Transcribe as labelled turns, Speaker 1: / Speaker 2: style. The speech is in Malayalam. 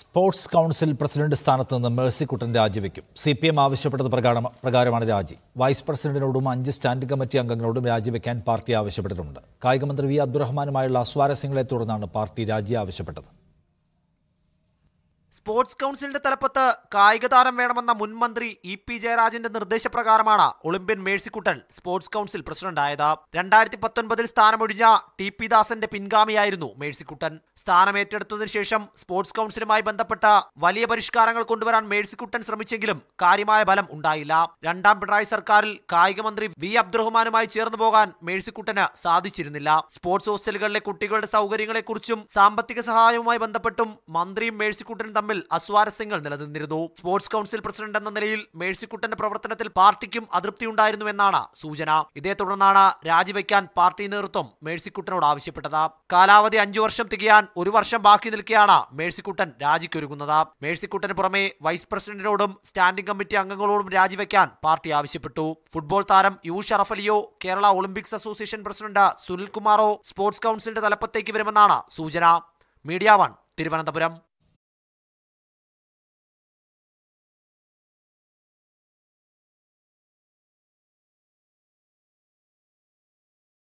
Speaker 1: സ്പോർട്സ് കൗൺസിൽ പ്രസിഡന്റ് സ്ഥാനത്ത് നിന്ന് മേഴ്സിക്കുട്ടൻ രാജിവെക്കും സി പി എം ആവശ്യപ്പെട്ടത് പ്രകാരം പ്രകാരമാണ് രാജി വൈസ് പ്രസിഡന്റിനോടും അഞ്ച് സ്റ്റാൻഡിംഗ് കമ്മിറ്റി അംഗങ്ങളോടും രാജിവെക്കാൻ പാർട്ടി ആവശ്യപ്പെട്ടിട്ടുണ്ട് കായികമന്ത്രി വി അബ്ദുറഹ്മാനുമായുള്ള അസ്വാരസ്യങ്ങളെ തുടർന്നാണ് പാർട്ടി രാജി ആവശ്യപ്പെട്ടത്
Speaker 2: സ്പോർട്സ് കൗൺസിലിന്റെ തലപ്പത്ത് കായിക താരം വേണമെന്ന മുൻ മന്ത്രി ഇ പി ജയരാജന്റെ നിർദ്ദേശപ്രകാരമാണ് ഒളിമ്പ്യൻ മേഴ്സിക്കുട്ടൻ സ്പോർട്സ് കൗൺസിൽ പ്രസിഡന്റായത് രണ്ടായിരത്തി പത്തൊൻപതിൽ സ്ഥാനമൊഴിഞ്ഞ ടി പി ദാസന്റെ പിൻഗാമിയായിരുന്നു മേഴ്സിക്കുട്ടൻ സ്ഥാനമേറ്റെടുത്തതിനു ശേഷം സ്പോർട്സ് കൗൺസിലുമായി ബന്ധപ്പെട്ട വലിയ പരിഷ്കാരങ്ങൾ കൊണ്ടുവരാൻ മേഴ്സിക്കുട്ടൻ ശ്രമിച്ചെങ്കിലും കാര്യമായ ഫലം ഉണ്ടായില്ല രണ്ടാം പിണറായി സർക്കാരിൽ കായിക മന്ത്രി വി അബ്ദുറഹ്മാനുമായി ചേർന്നു പോകാൻ മേഴ്സിക്കുട്ടന് സാധിച്ചിരുന്നില്ല സ്പോർട്സ് ഹോസ്റ്റലുകളിലെ കുട്ടികളുടെ സൗകര്യങ്ങളെക്കുറിച്ചും സാമ്പത്തിക സഹായവുമായി ബന്ധപ്പെട്ടും മന്ത്രിയും മേഴ്സിക്കുട്ടനും തമ്മിൽ അസ്വാരസ്യങ്ങൾ നിലനിന്നിരുന്നു സ്പോർട്സ് കൗൺസിൽ പ്രസിഡന്റ് എന്ന നിലയിൽ മേഴ്സിക്കുട്ടന്റെ പ്രവർത്തനത്തിൽ പാർട്ടിക്കും അതൃപ്തിയുണ്ടായിരുന്നുവെന്നാണ് സൂചന ഇതേ തുടർന്നാണ് രാജിവെക്കാൻ പാർട്ടി നേതൃത്വം മേഴ്സിക്കുട്ടനോട് ആവശ്യപ്പെട്ടത് കാലാവധി അഞ്ചു വർഷം തികയാൻ ഒരു വർഷം ബാക്കി നിൽക്കെയാണ് മേഴ്സിക്കുട്ടൻ രാജിക്കൊരുങ്ങുന്നത് മേഴ്സിക്കുട്ടന് പുറമെ വൈസ് പ്രസിഡന്റിനോടും സ്റ്റാൻഡിംഗ് കമ്മിറ്റി അംഗങ്ങളോടും രാജിവെക്കാൻ പാർട്ടി ആവശ്യപ്പെട്ടു ഫുട്ബോൾ താരം യു ഷറഫലിയോ കേരള ഒളിമ്പിക്സ് അസോസിയേഷൻ പ്രസിഡന്റ് സുനിൽകുമാറോ സ്പോർട്സ് കൗൺസിലിന്റെ തലപ്പത്തേക്ക് വരുമെന്നാണ് സൂചന മീഡിയ വൺ തിരുവനന്തപുരം